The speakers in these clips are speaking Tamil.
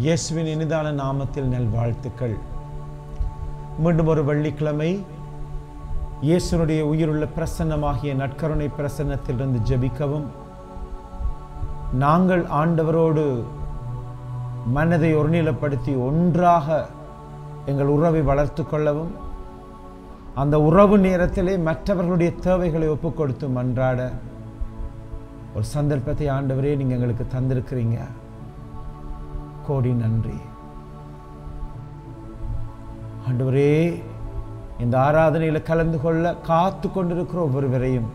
இயேசுவின் இனிதான நாமத்தில் நல்வாழ்த்துக்கள் மீண்டும் ஒரு வெள்ளிக்கிழமை இயேசுனுடைய உயிருள்ள பிரசன்னமாகிய நற்கருணை பிரசன்னத்திலிருந்து ஜெபிக்கவும் நாங்கள் ஆண்டவரோடு மனதை ஒருநிலைப்படுத்தி ஒன்றாக எங்கள் உறவை வளர்த்து கொள்ளவும் அந்த உறவு நேரத்திலே மற்றவர்களுடைய தேவைகளை ஒப்புக் கொடுத்து மன்றாட ஒரு சந்தர்ப்பத்தை ஆண்டவரே நீங்க எங்களுக்கு தந்திருக்கிறீங்க கோடி நன்றி ஆண்டவரே இந்த ஆராதனையில கலந்து கொள்ள காத்து கொண்டிருக்கிற ஒவ்வொருவரையும்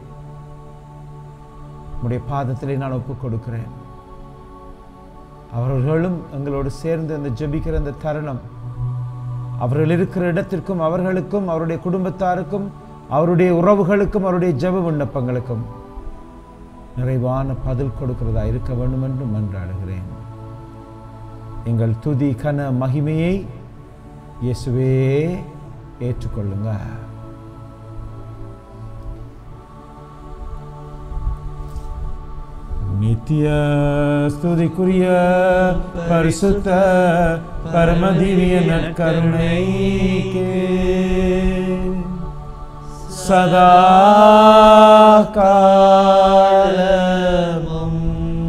உடைய பாதத்திலே நான் ஒப்புக் கொடுக்கிறேன் அவர்களும் எங்களோடு சேர்ந்து அந்த ஜெபிக்கிற அந்த தருணம் அவர்கள் இருக்கிற இடத்திற்கும் அவர்களுக்கும் அவருடைய குடும்பத்தாருக்கும் அவருடைய உறவுகளுக்கும் அவருடைய ஜெப விண்ணப்பங்களுக்கும் நிறைவான பதில் கொடுக்கிறதா இருக்க வேண்டும் என்று மன்றாடுகிறேன் எங்கள் துதி கன மகிமையை இயேசுவே ஏற்றுக்கொள்ளுங்க நித்திய ஸ்துதிக்குரிய பரிசுத்த பரமதிவிய நற்கருணைக்கு சதா காலமும்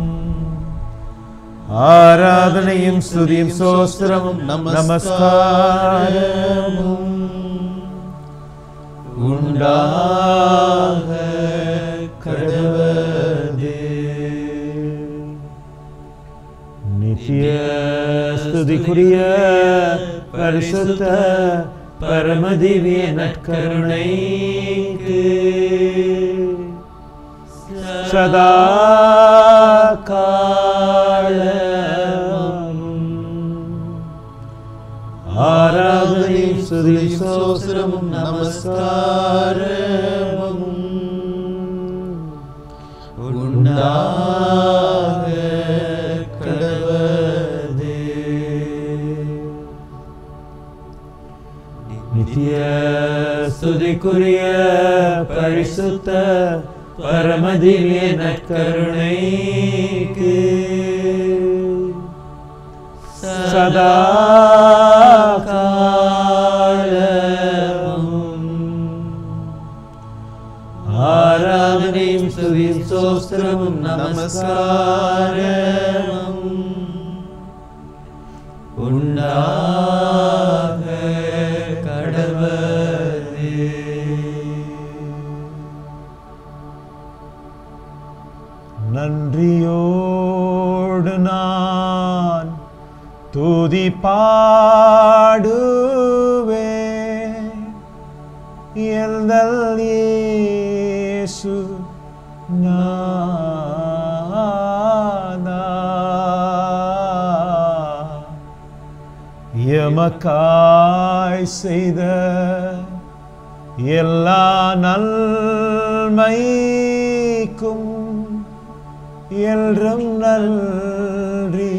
ஆராதனையும் ஸ்துதியும் சோஸ்திரமும் நமஸ்காரமும் உண்டாக கடவது நித்திய ஸ்துதிக்குரிய பரிசுத்த பரமதிவிய நற்கருணைக்கு சதா காலமும் ஆராதனையும் ஸ்துதியும் சோஸ்திரமும் நமஸ்காரமும் உண்டாக கடவது நித்திய ஸ்துதிக்குரிய பரிசுத்த பரமதிவிய நற்கருணைக்கு சதா காலமும் ஆராதனையும் ஸ்துதியும் சோஸ்திரமும் நமஸ்காரமும் உண்டாக கடவது நன்றியோடு நான் துதி பாடுவேன் எந்தல் இயேசு நாதா எமக்காய் செய்த எல்லா நன்மைக்கும் என்றும் நன்றி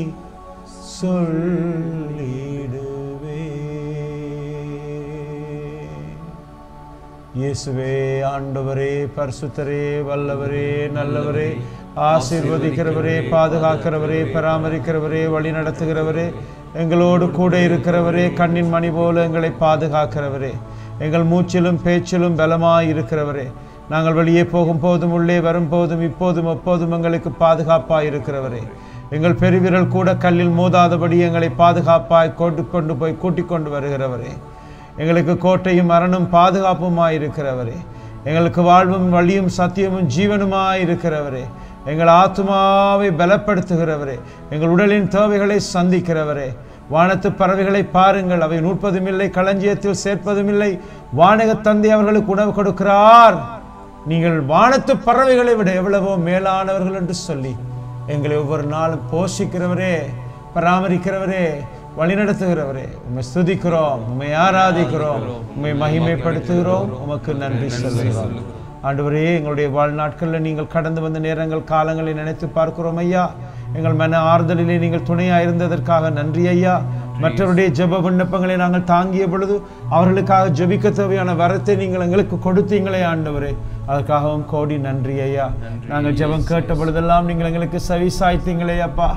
சொல்லிடுவே இயேசுவே ஆண்டவரே பரிசுத்தரே வல்லவரே நல்லவரே ஆசீர்வதிக்கிறவரே பாதுகாக்கிறவரே பராமரிக்கிறவரே வழி நடத்துகிறவரே எங்களோடு கூட இருக்கிறவரே கண்ணின் மணி போல எங்களை பாதுகாக்கிறவரே எங்கள் மூச்சிலும் பேச்சிலும் பலமாய் இருக்கிறவரே நாங்கள் வெளியே போகும் போதும் உள்ளே வரும் போதும் இப்போதும் எப்போதும் எங்களுக்கு பாதுகாப்பாய் இருக்கிறவரே எங்கள் பெருவிரல் கூட கல்லில் மோதாதபடி எங்களை பாதுகாப்பாய் கொண்டு கொண்டு போய் கூட்டிக் கொண்டு வருகிறவரே எங்களுக்கு கோட்டையும் மரணம் பாதுகாப்புமாய் இருக்கிறவரே எங்களுக்கு வாழ்வும் வழியும் சத்தியமும் ஜீவனுமாய் இருக்கிறவரே எங்கள் ஆத்மாவை பலப்படுத்துகிறவரே எங்கள் உடலின் தேவைகளை சந்திக்கிறவரே வானத்து பறவைகளை பாருங்கள் அவை நூற்பதும் இல்லை களஞ்சியத்தில் சேர்ப்பதும் இல்லை வானக தந்தை அவர்களுக்கு உணவு கொடுக்கிறார் நீங்கள் வானத்து பறவைகளை விட எவ்வளவோ மேலானவர்கள் என்று சொல்லி எங்களை ஒவ்வொரு நாளும் போஷிக்கிறவரே பராமரிக்கிறவரே வழிநடத்துகிறவரே உம்மை ஸ்துதிக்கிறோம் உம்மை ஆராதிக்கிறோம் உம்மை மகிமைப்படுத்துகிறோம் உமக்கு நன்றி சொல்லுகிறோம் ஆண்டவரே எங்களுடைய வாழ்நாட்களில் நீங்கள் கடந்து வந்த நேரங்கள் காலங்களை நினைத்து பார்க்கிறோம் ஐயா எங்கள் மன ஆறுதலிலே நீங்கள் துணையா இருந்ததற்காக நன்றி ஐயா மற்றவருடைய ஜெப விண்ணப்பங்களை நாங்கள் தாங்கிய பொழுது அவர்களுக்காக ஜெபிக்க தேவையான வரத்தை நீங்கள் எங்களுக்கு கொடுத்தீங்களே ஆண்டவரே அதற்காகவும் கோடி நன்றி ஐயா நாங்கள் ஜெபம் கேட்ட பொழுதெல்லாம் நீங்கள் எங்களுக்கு செவி சாய்த்தீங்களே அப்பா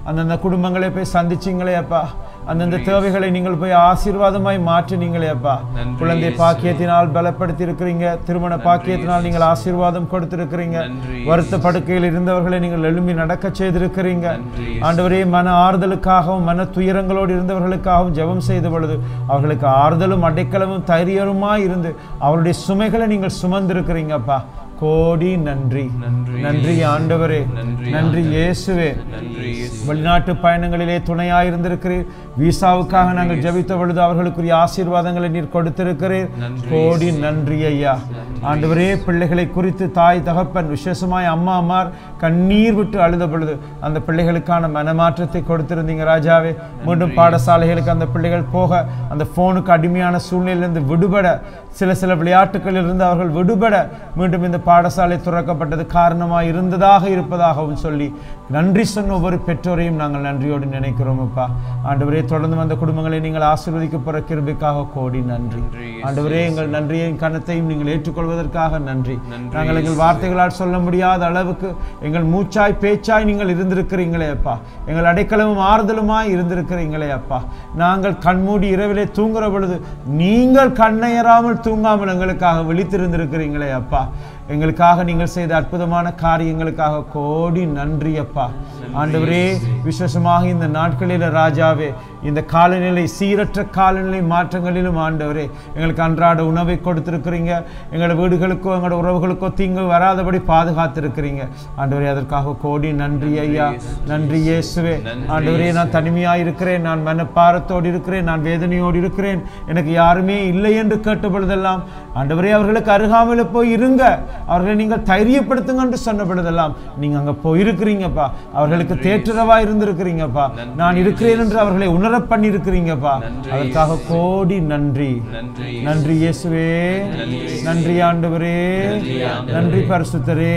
அந்தந்த குடும்பங்களை போய் சந்திச்சிங்களே அப்பா அந்தந்த தேவைகளை நீங்கள் போய் ஆசீர்வாதமாய் மாற்றினீங்களே அப்பா நன்றி குழந்தை இயேசுவே. பாக்கியத்தினால் பலப்படுத்தி இருக்கிறீங்க திருமண பாக்கியத்தினால் நீங்கள் ஆசீர்வாதம் கொடுத்திருக்கிறீங்க நன்றி வருத்த படுக்கையில் இருந்தவர்களை நீங்கள் எழும்பி நடக்க செய்திருக்கிறீங்க நன்றி ஆண்டவரே மன ஆறுதலுக்காகவும் மன துயரங்களோடு இருந்தவர்களுக்காகவும் ஜெபம் செய்த பொழுது அவர்களுக்கு ஆறுதலும் அடைக்கலமும் தைரியருமாய் இருந்து அவருடைய சுமைகளை நீங்கள் சுமந்திருக்கிறீங்கப்பா கோடி நன்றி நன்றி நன்றி ஆண்டவரே நன்றி நன்றி இயேசுவே நன்றி இயேசு. வெளிநாட்டு பயணங்களிலே துணையாயிருந்திருக்கிறீர் விசாவுக்காக நாங்கள் ஜெபித்த பொழுது அவர்களுக்குரிய ஆசீர்வாதங்களை நீர் கொடுத்திருக்கிறீர் நன்றி கோடி நன்றி ஐயா ஆண்டவரே பிள்ளைகளை குறித்து தாய் தகப்பன் விசேஷமாய் அம்மா அம்மார் கண்ணீர் விட்டு அழுத பொழுது அந்த பிள்ளைகளுக்கான மனமாற்றத்தை கொடுத்திருந்தீங்க ராஜாவே மீண்டும் பாடசாலைகளுக்கு அந்த பிள்ளைகள் போக அந்த போனுக்கு அடிமையான சூழ்நிலையிலிருந்து விடுபட சில சில விளையாட்டுகளில் இருந்து அவர்கள் விடுபட மீண்டும் இந்த பாடசாலை துறக்கப்பட்டது காரணமாக இருந்ததாக இருப்பதாகவும் சொல்லி நன்றி சொன்ன ஒவ்வொரு பெற்றோரையும் நாங்கள் நன்றியோடு நினைக்கிறோம் அப்பா ஆண்டவரே தொடர்ந்து வந்த குடும்பங்களை நீங்கள் ஆசீர்வதிக்க போற கிருபைக்காக கோடி நன்றி நன்றி ஆண்டவரே எங்கள் நன்றியையும் கனத்தையும் நீங்கள் ஏற்றுக்கொள்வதற்காக நன்றி நன்றி நாங்கள் எங்கள் வார்த்தைகளால் சொல்ல முடியாத அளவுக்கு எங்கள் மூச்சாய் பேச்சாய் நீங்கள் இருந்திருக்கிறீங்களே அப்பா எங்கள் அடைக்கலமும் ஆறுதலுமாய் இருந்திருக்கிறீங்களே அப்பா நாங்கள் கண்மூடி இரவிலே தூங்குற பொழுது நீங்கள் கண்ணையறாமல் தூங்காமல் எங்களுக்காக விழித்திருந்திருக்கிறீங்களே அப்பா எங்களுக்காக நீங்கள் செய்த அற்புதமான காரியங்களுக்காக கோடி நன்றி அப்பா ஆண்டவரே விசேஷமாக இந்த நாட்களில் ராஜாவே இந்த காலநிலை சீரற்ற காலநிலை மாற்றங்களிலும் ஆண்டவரே எங்களுக்கு அன்றாட உணவை கொடுத்திருக்கிறீங்க எங்களோட வீடுகளுக்கோ எங்களோட உறவுகளுக்கோ தீங்கு வராதபடி பாதுகாத்திருக்கிறீங்க ஆண்டவரே அதற்காக கோடி நன்றி ஐயா நன்றி இயேசுவே ஆண்டவரே நான் தனிமையாக இருக்கிறேன் நான் மனப்பாரத்தோடு இருக்கிறேன் நான் வேதனையோடு இருக்கிறேன் எனக்கு யாருமே இல்லை என்று கேட்ட பொழுதெல்லாம் ஆண்டவரே அவர்களுக்கு அருகாமையில் போய் இருங்க அவர்களை நீங்கள் தைரியப்படுத்துங்க என்று சொன்ன பொழுதெல்லாம் நீங்க அங்க போயிருக்கிறீங்கப்பா அவர்களுக்கு தேற்றுறவா இருந்திருக்கிறீங்கப்பா நான் இருக்கிறேன் என்று அவர்களை உணர பண்ணியிருக்கிறீங்கப்பா அதற்காக கோடி நன்றி நன்றி நன்றி இயேசுவே நன்றி ஆண்டவரே நன்றி பரிசுத்தரே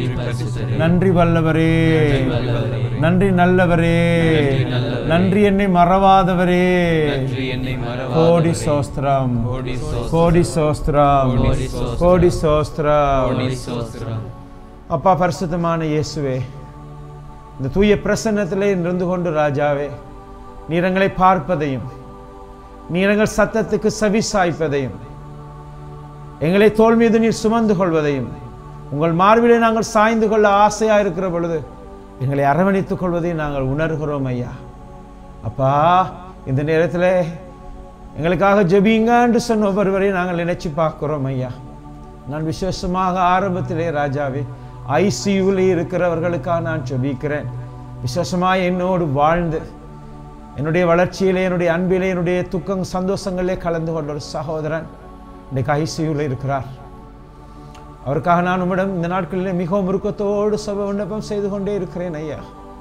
நன்றி வல்லவரே நன்றி நல்லவரே நன்றி என்னை மறவாதவரே நன்றி என்னை மறவா கோடி சோஸ்திரம் கோடி சோஸ்திரம். கோடி சோஸ்திரம் கோடி சோஸ்திரம் கோடி சோஸ்திரம். அப்பா பரிசுத்தமான இயேசுவே இந்த தூய பிரசன்னத்திலே இருந்து கொண்டு ராஜாவே நீரங்களை பார்ப்பதையும் நீரங்கள் சத்தத்துக்கு செவி சாய்ப்பதையும் எங்களை தோல் மீது நீர் சுமந்து கொள்வதையும் உங்கள் மார்பிலே நாங்கள் சாய்ந்து கொள்ள ஆசையா இருக்கிற பொழுது எங்களை அரவணைத்துக் கொள்வதையும் நாங்கள் உணர்கிறோம் ஐயா அப்பா இந்த நேரத்தில் எங்களுக்காக ஜெபிங்க என்று சொன்ன ஒவ்வொருவரையும் நாங்கள் நினைச்சு பார்க்கிறோம் ஐயா நான் விசேஷமாக ஆரம்பத்திலே ராஜாவே ஐசியூவில் இருக்கிறவர்களுக்காக நான் ஜெபிக்கிறேன் விசேஷமாக என்னோடு வாழ்ந்து என்னுடைய வளர்ச்சியிலே என்னுடைய அன்பிலே என்னுடைய துக்கம் சந்தோஷங்களிலே கலந்து கொண்ட ஒரு சகோதரன் இன்றைக்கு ஐசியூவில் இருக்கிறார் அவருக்காக நான் உம்மிடம் இந்த நாட்களிலே மிகவும் உருக்கத்தோடு சபை விண்ணப்பம் செய்து கொண்டே இருக்கிறேன் ஐயா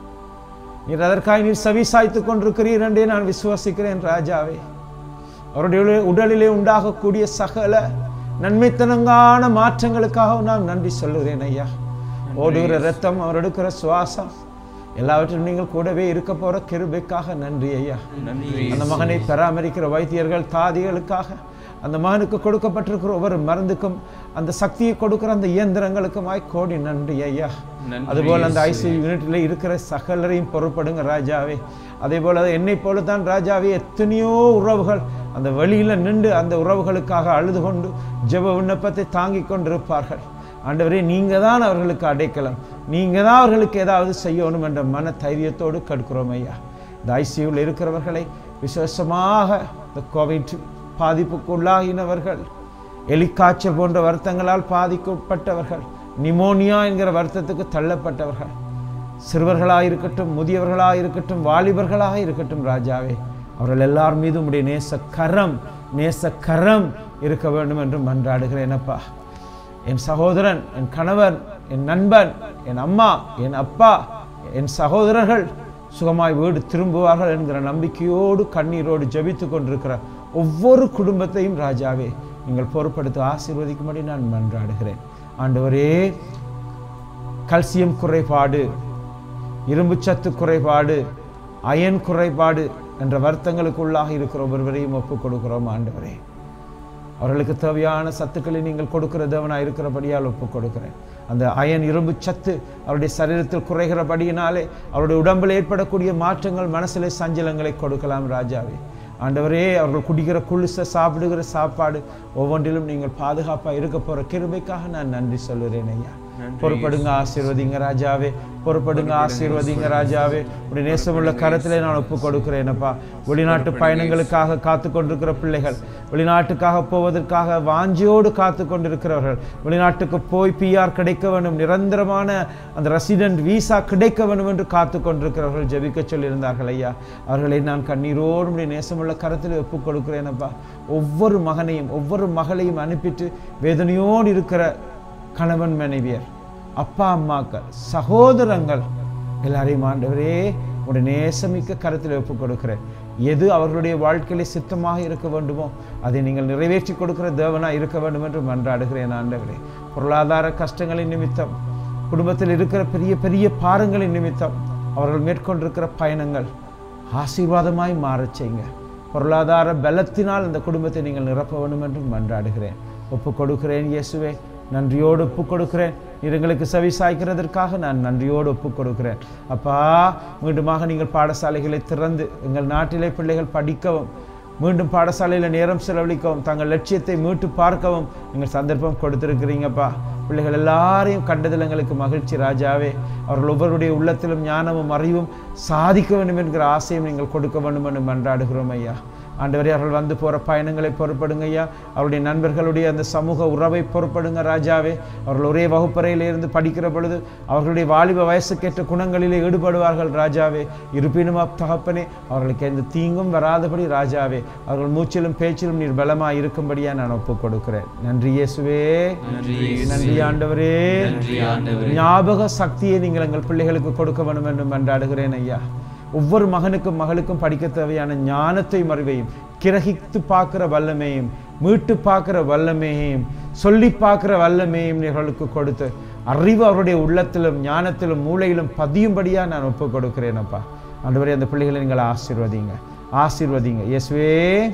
நீர் அதற்காக நீர் செவி சாய்த்து கொண்டிருக்கிறீர் என்றே நான் விசுவாசிக்கிறேன் ராஜாவே அவருடைய உடல்- உடலிலே உண்டாகக்கூடிய சகல நன்மைத்தனங்கான மாற்றங்களுக்காக நான் நன்றி சொல்லுகிறேன் ஐயா ஓடுகிற ரத்தம் அவர் எடுக்கிற சுவாசம் எல்லாவற்றிலும் நீங்கள் கூடவே இருக்க போற கிருபைக்காக நன்றி ஐயா நன்றி அந்த மகனை பராமரிக்கிற வைத்தியர்கள் தாதிகளுக்காக அந்த மகனுக்கு கொடுக்கப்பட்டிருக்கிற ஒவ்வொரு மருந்துக்கும் அந்த சக்தியை கொடுக்கிற அந்த இயந்திரங்களுக்குமாய் கோடி நன்றி ஐயா நன்றி அதுபோல் அந்த ஐசியூ யூனிட்ல இருக்கிற சகலரையும் பொறுப்படுங்க ராஜாவே அதே போல என்னை போல தான் ராஜாவே எத்தனையோ உறவுகள் அந்த வழியில நின்று அந்த உறவுகளுக்காக அழுது கொண்டு ஜெப விண்ணப்பத்தை தாங்கிக் கொண்டிருப்பார்கள் ஆண்டவரே நீங்க தான் அவர்களுக்கு அடைக்கலம் நீங்க தான் அவர்களுக்கு ஏதாவது செய்யணும் என்ற மன தைரியத்தோடு கடுக்கிறோம் ஐயா இந்த ஐசியூவில் இருக்கிறவர்களை விசேஷமாக இந்த கோவிட் பாதிப்புக்குள்ளாகினவர்கள் எலிக்காய்ச்சல் போன்ற வருத்தங்களால் பாதிக்கப்பட்டவர்கள் நிமோனியா என்கிற வருத்தத்துக்கு தள்ளப்பட்டவர்கள் சிறுவர்களாக இருக்கட்டும் முதியவர்களாக இருக்கட்டும் வாலிபர்களாக இருக்கட்டும் ராஜாவே அவர்கள் எல்லார் மீதும் உடைய நேச கரம் நேச கரம் இருக்க வேண்டும் என்று மன்றாடுகிறேன் அப்பா என் சகோதரன் என் கணவன் என் நண்பன் என் அம்மா என் அப்பா என் சகோதரர்கள் சுகமாய் வீடு திரும்புவார்கள் என்கிற நம்பிக்கையோடு கண்ணீரோடு ஜெபித்து கொண்டிருக்கிற ஒவ்வொரு குடும்பத்தையும் ராஜாவே நீங்கள் பொறுப்படுத்த ஆசீர்வதிக்கும்படி நான் மன்றாடுகிறேன் ஆண்டவரே கல்சியம் குறைபாடு இரும்புச்சத்து குறைபாடு அயன் குறைபாடு என்ற வருத்தங்களுக்குள்ளாக இருக்கிற ஒவ்வொருவரையும் ஒப்புக் கொடுக்கிறோம் ஆண்டவரே அவர்களுக்கு தேவையான சத்துக்களை நீங்கள் கொடுக்கிற தேவனாக இருக்கிறபடியால் ஒப்பு கொடுக்கிறேன் அந்த அயன் இரும்பு சத்து அவருடைய சரீரத்தில் குறைகிறபடியினாலே அவருடைய உடம்பில் ஏற்படக்கூடிய மாற்றங்கள் மனசிலே சஞ்சலங்களை கொடுக்கலாம் ராஜாவே ஆண்டவரே அவர்கள் குடிக்கிற குளிச சாப்பிடுகிற சாப்பாடு ஒவ்வொன்றிலும் நீங்கள் பாதுகாப்பாக இருக்க போகிற கிருபைக்காக நான் நன்றி சொல்லுறேன் ஐயா பொறுப்படுங்க ஆசீர்வதிங்க ராஜாவே பொறுப்படுங்க ஆசீர்வதிங்க ராஜாவே உடைய நேசமுள்ள கரத்திலே நான் ஒப்பு கொடுக்கிறேனப்பா வெளிநாட்டு பயணங்களுக்காக காத்து கொண்டிருக்கிற பிள்ளைகள் வெளிநாட்டுக்காக போவதற்காக வாஞ்சியோடு காத்து கொண்டிருக்கிறவர்கள் வெளிநாட்டுக்கு போய் பிஆர் கிடைக்க வேண்டும் நிரந்தரமான அந்த ரெசிடென்ட் விசா கிடைக்க வேண்டும் என்று காத்து கொண்டிருக்கிறவர்கள் ஜெபிக்க சொல்லியிருந்தார்கள் ஐயா அவர்களை நான் கண்ணீரோடு உடைய நேசமுள்ள கரத்தில் ஒப்பு கொடுக்கிறேனப்பா ஒவ்வொரு மகனையும் ஒவ்வொரு மகளையும் அனுப்பிட்டு வேதனையோடு இருக்கிற கணவன் மனைவியர் அப்பா அம்மாக்கள் சகோதரங்கள் எல்லாரையும் ஆண்டவரே உடைய நேசமிக்க கருத்தில் ஒப்புக் கொடுக்கிறேன் எது அவர்களுடைய வாழ்க்கையில சித்தமாக இருக்க வேண்டுமோ அதை நீங்கள் நிறைவேற்றி கொடுக்கிற தேவனாக இருக்க வேண்டும் என்று மன்றாடுகிறேன் ஆண்டவரே பொருளாதார கஷ்டங்களின் நிமித்தம் குடும்பத்தில் இருக்கிற பெரிய பெரிய பாரங்களின் நிமித்தம் அவர்கள் மேற்கொண்டிருக்கிற பயணங்கள் ஆசீர்வாதமாய் மாறச் செய்யுங்க பொருளாதார பலத்தினால் அந்த குடும்பத்தை நீங்கள் நிரப்ப வேண்டும் என்று மன்றாடுகிறேன் ஒப்பு கொடுக்கிறேன் இயேசுவே நன்றியோடு ஒப்பு கொடுக்கிறேன் நீர் எங்களுக்கு செவி சாய்க்கிறதற்காக நான் நன்றியோடு ஒப்பு கொடுக்கிறேன் அப்பா மீண்டுமாக நீங்கள் பாடசாலைகளை திறந்து எங்கள் நாட்டிலே பிள்ளைகள் படிக்கவும் மீண்டும் பாடசாலையில் நேரம் செலவழிக்கவும் தங்கள் லட்சியத்தை மீட்டு பார்க்கவும் நீங்கள் சந்தர்ப்பம் கொடுத்திருக்கிறீங்கப்பா பிள்ளைகள் எல்லாரையும் கண்டதில் எங்களுக்கு மகிழ்ச்சி ராஜாவே அவர்கள் ஒவ்வொருடைய உள்ளத்திலும் ஞானமும் அறிவும் சாதிக்க வேண்டும் என்கிற ஆசையும் நீங்கள் கொடுக்க வேண்டும் என்று மன்றாடுகிறோம் ஐயா ஆண்டவரே அவர்கள் வந்து போகிற பயணங்களை பொறுப்படுங்க ஐயா அவருடைய நண்பர்களுடைய அந்த சமூக உறவை பொறுப்படுங்க ராஜாவே அவர்கள் ஒரே வகுப்பறையில் இருந்து படிக்கிற பொழுது அவர்களுடைய வாலிப வயசுக்கேற்ற குணங்களிலே ஈடுபடுவார்கள் ராஜாவே இருப்பினும் தகப்பனே அவர்களுக்கு எந்த தீங்கும் வராதபடி ராஜாவே அவர்கள் மூச்சிலும் பேச்சிலும் நீர் பலமாக இருக்கும்படியா நான் ஒப்புக் கொடுக்கிறேன் நன்றி இயேசுவே நன்றி இயேசுவே. நன்றி ஆண்டவரே நன்றி ஆண்டவரே. ஞாபக சக்தியை நீங்கள் எங்கள் பிள்ளைகளுக்கு கொடுக்க வேண்டும் என்று மன்றாடுகிறேன் ஐயா ஒவ்வொரு மகனுக்கும் மகளுக்கும் படிக்க தேவையான ஞானத்தையும் அறிவையும் கிரகித்து பார்க்கிற வல்லமையும் மீட்டு பார்க்கிற வல்லமையையும் சொல்லி பார்க்கிற வல்லமையும் இவர்களுக்கு கொடுத்து அறிவு அவருடைய உள்ளத்திலும் ஞானத்திலும் மூளையிலும் பதியும்படியா நான் ஒப்புக் கொடுக்கிறேன் அப்பா ஆண்டவரே அந்த பிள்ளைகளை நீங்கள் ஆசீர்வதிங்க ஆசீர்வதிங்க இயேசுவே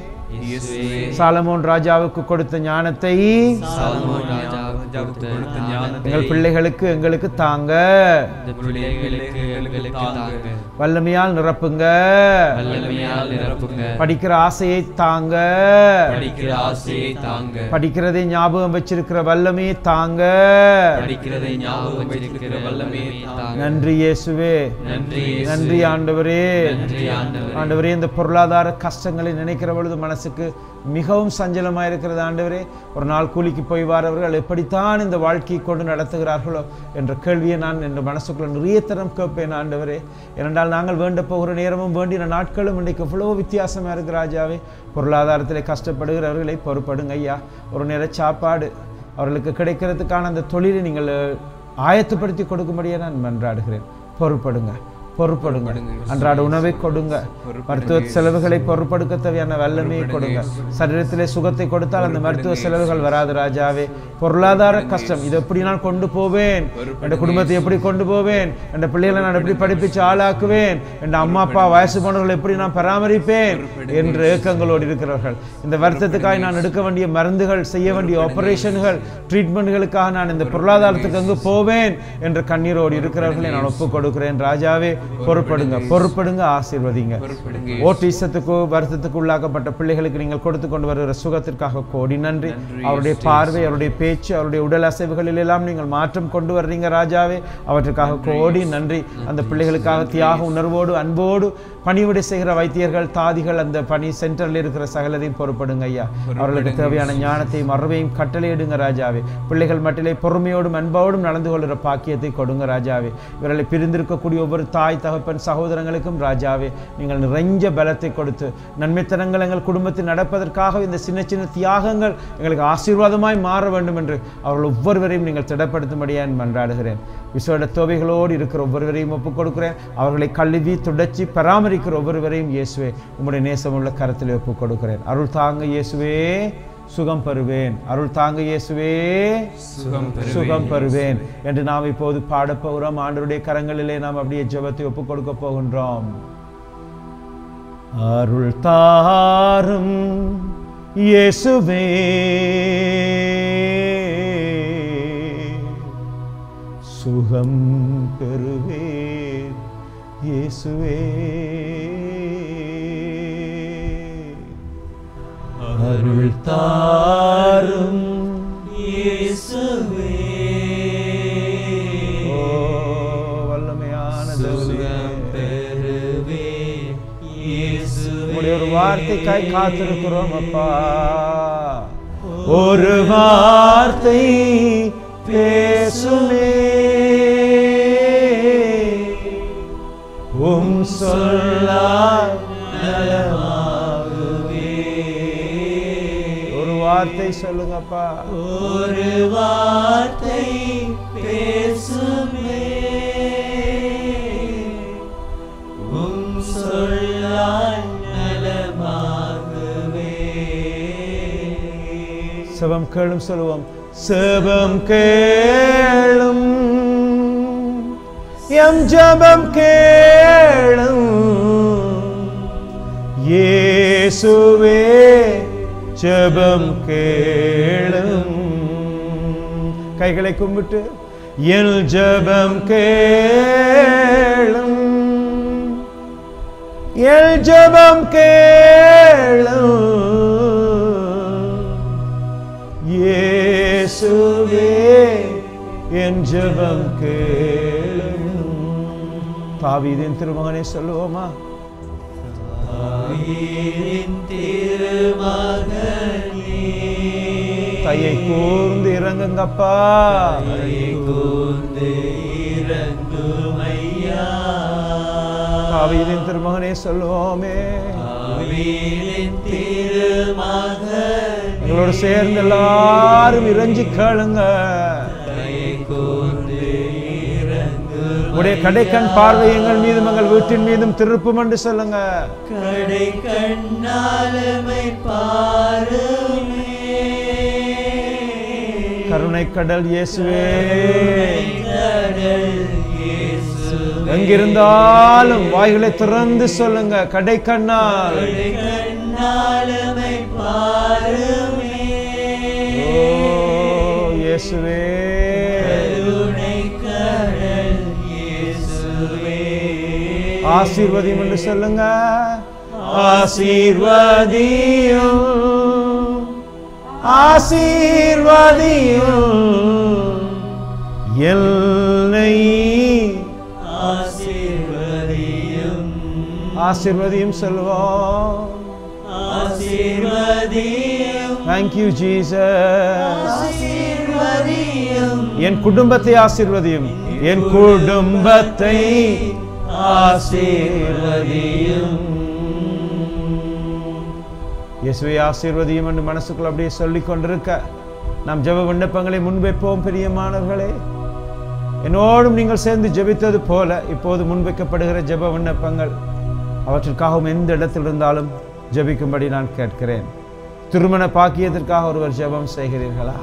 இயேசுவே சாலமோன் ராஜாவுக்கு கொடுத்த ஞானத்தை சாலமோன் ராஜாவுக்கு கொடுத்த ஞானத்தை எங்கள் பிள்ளைகளுக்கு எங்களுக்கு தாங்க இந்த பிள்ளைகளுக்கு எங்களுக்கு தாங்க வல்லமையால் நிரப்புங்க வல்லமையால் நிரப்புங்க படிக்கிற ஆசையை தாங்க படிக்கிற ஆசையை தாங்க படிக்கிறதை ஞாபகம் வச்சிருக்கிற வல்லமையை தாங்க படிக்கிறதை ஞாபகம் வச்சிருக்கிற வல்லமையை தாங்க நன்றி இயேசுவே நன்றி இயேசுவே. நன்றி ஆண்டவரே நன்றி ஆண்டவரே. ஆண்டவரே இந்த பொருளாதார கஷ்டங்களை நினைக்கிற பொழுது மனசுக்கு மிகவும் சஞ்சலமா இருக்கிறது ஆண்டவரே ஒரு நாள் கூலிக்கு போய் வாரவர்கள் எப்படித்தான் இந்த வாழ்க்கையை கொண்டு நடத்துகிறார்களோ என்ற கேள்வியை நான் என்ற மனசுக்குள்ள நிறைய தரம் கேட்பேன் ஆண்டவரே ஏனென்றால் நாங்கள் வேண்ட போகிற நேரமும் வேண்டின நாட்களும் இன்றைக்கு எவ்வளோ வித்தியாசமா இருக்கு ராஜாவே பொருளாதாரத்திலே கஷ்டப்படுகிறவர்களை பொறுப்படுங்க ஐயா ஒரு நேர சாப்பாடு அவர்களுக்கு கிடைக்கிறதுக்கான அந்த தொழிலை நீங்கள் ஆயத்தப்படுத்தி கொடுக்கும்படியே நான் மன்றாடுகிறேன் பொறுப்படுங்க பொறுப்படுங்க அன்றாட உணவை கொடுங்க மருத்துவ செலவுகளை பொறுப்படுக்க தேவையான வல்லமையை கொடுங்க சரீரத்திலே சுகத்தை கொடுத்தால் அந்த மருத்துவ செலவுகள் வராது ராஜாவே பொருளாதார கஷ்டம் இதை எப்படி நான் கொண்டு போவேன் என் குடும்பத்தை எப்படி கொண்டு போவேன் என் பிள்ளைகளை நான் எப்படி படிப்பிச்சு ஆளாக்குவேன் என் அம்மா அப்பா வயசு போனவர்களை எப்படி நான் பராமரிப்பேன் என்ற ஏக்கங்களோடு இருக்கிறவர்கள் இந்த வருத்தத்துக்காக நான் எடுக்க வேண்டிய மருந்துகள் செய்ய வேண்டிய ஆபரேஷன்கள் ட்ரீட்மெண்ட்களுக்காக நான் இந்த பொருளாதாரத்துக்கு எங்கு போவேன் என்ற கண்ணீரோடு இருக்கிறவர்களை நான் ஒப்புக் கொடுக்கிறேன் ராஜாவே பொறுப்படுங்க பொறுப்படுங்க ஆசீர்வதிங்க ஓட்டிசத்துக்கு வருத்தத்துக்கு உள்ளாக்கப்பட்ட பிள்ளைகளுக்கு நீங்கள் கொடுத்து கொண்டு வருகிற சுகத்திற்காக கோடி நன்றி அவருடைய பார்வை அவருடைய பேச்சு அவருடைய உடல் அசைவுகளில் எல்லாம் நீங்கள் மாற்றம் கொண்டு வர்றீங்க ராஜாவே அவற்றுக்காக கோடி நன்றி அந்த பிள்ளைகளுக்காக தியாக உணர்வோடு அன்போடு பணிவிடை செய்கிற வைத்தியர்கள் தாதிகள் அந்த பணி சென்டரில் இருக்கிற சகலதையும் பொறுப்படுங்க ஐயா அவர்களுக்கு தேவையான ஞானத்தையும் அறிவையும் கட்டளையிடுங்க ராஜாவே பிள்ளைகள் மட்டிலே பொறுமையோடும் அன்போடும் நடந்து கொள்கிற பாக்கியத்தை கொடுங்க ராஜாவே இவர்களை பிரிந்திருக்கக்கூடிய ஒவ்வொரு தாய் தகப்பன் சகோதரங்களுக்கும் ராஜாவே நீங்கள் நிறைஞ்ச பலத்தை கொடுத்து நன்மைத்தனங்கள் எங்கள் குடும்பத்தில் நடப்பதற்காக இந்த சின்ன சின்ன தியாகங்கள் எங்களுக்கு ஆசீர்வாதமாய் மாற வேண்டும் என்று அவர்கள் ஒவ்வொருவரையும் நீங்கள் திடப்படுத்தும்படியாக மன்றாடுகிறேன் விசேட தேவைகளோடு இருக்கிற ஒவ்வொருவரையும் ஒப்புக் கொடுக்கிறேன் அவர்களை கழுவி துடைச்சி பராமரிக்கிற ஒவ்வொருவரையும் இயேசுவே உம்முடைய நேசமுள்ள கரத்தில் ஒப்புக் கொடுக்கிறேன் அருள் தாங்க இயேசுவே சுகம் பெறுவேன் அருள் தாங்க இயேசுவே சுகம் பெறுவேன். சுகம் பெறுவேன் என்று நாம் இப்போது பாடப் போகிறோம் ஆண்டவருடைய கரங்களிலே நாம் அப்படியே ஜெபத்தை ஒப்புக் கொடுக்க போகின்றோம் அருள் தாரும் இயேசுவே சுகம் பெறுவேன் இயேசுவே அருள் தாரும் இயேசுவே ஓ வல்லமையான சுகம் தேவனே. பெறுவே இயேசுவே உம்முடைய ஒரு வார்த்தைக்காய் காத்திருக்கிறோம் அப்பா ஒரு வார்த்தை பேசுமே உம் சொல்லால் நலமாகுமே. ஒரு வார்த்தை சொல்லுங்கப்பா ஒரு வார்த்தை பேசுமே உம் சொல்லால் நலமாகுவே செபம் கேளும் சொல்லுவோம் செபம் கேளும் எம் ஜபம் கேளும் இயேசுவே ஜெபம் கேளும் கைகளை கும்பிட்டு என் ஜெபம் கேளும் என் ஜெபம் கேளும் இயேசுவே என் ஜெபம் கேளும் தாவீதின் திருமகனை சொல்லுவோமா தாவீதின் திருமகனே தையை கூர்ந்து இறங்குங்கப்பா கையை கூர்ந்து இறங்குமையா தாவீதின் திருமகனை சொல்லுவோமே தாவீதின் திருமகனே எங்களோடு சேர்ந்து எல்லாரும் இறைஞ்சி கேளுங்க கையை கூர்ந்து இறங்கு உடைய கடைக்கண் பார்வை எங்கள் மீதும் எங்கள் வீட்டின் மீதும் திருப்பும் என்று சொல்லுங்க கடை கண்ணாலமை பாருமே கருணை கடல் இயேசுவே கடல் இயேசு எங்கிருந்தாலும் வாய்களை திறந்து சொல்லுங்க கடை கண்ணால் கடை கண்ணாலமை பாருமே ஓ இயேசுவே கருணை கடல் இயேசுவே ஆசீர்வதியும் என்று சொல்லுங்க ஆசீர்வதியும் ஆசீர்வதியும் எல்லை ஆசீர்வதியும் ஆசீர்வதியும் சொல்வோம் ஆசீர்வதியும் தேங்க்யூ ஜீசஸ் ஆசீர்வதியும் என் குடும்பத்தை ஆசீர்வதியும் என் குடும்பத்தை ஆசீர்வதியும் இயேசுவை ஆசீர்வதியும் என்று மனசுக்குள்ள அப்படியே சொல்லிக் கொண்டிருக்க நாம் ஜெப விண்ணப்பங்களை முன்வைப்போம் பிரியமானவர்களே என்னோடும் நீங்கள் சேர்ந்து ஜெபித்தது போல இப்போது முன்வைக்கப்படுகிற ஜெப விண்ணப்பங்கள் அவற்றிற்காகவும் எந்த இடத்தில் இருந்தாலும் ஜெபிக்கும்படி நான் கேட்கிறேன் திருமண பாக்கியத்திற்காக ஒருவர் ஜெபம் செய்கிறீர்களா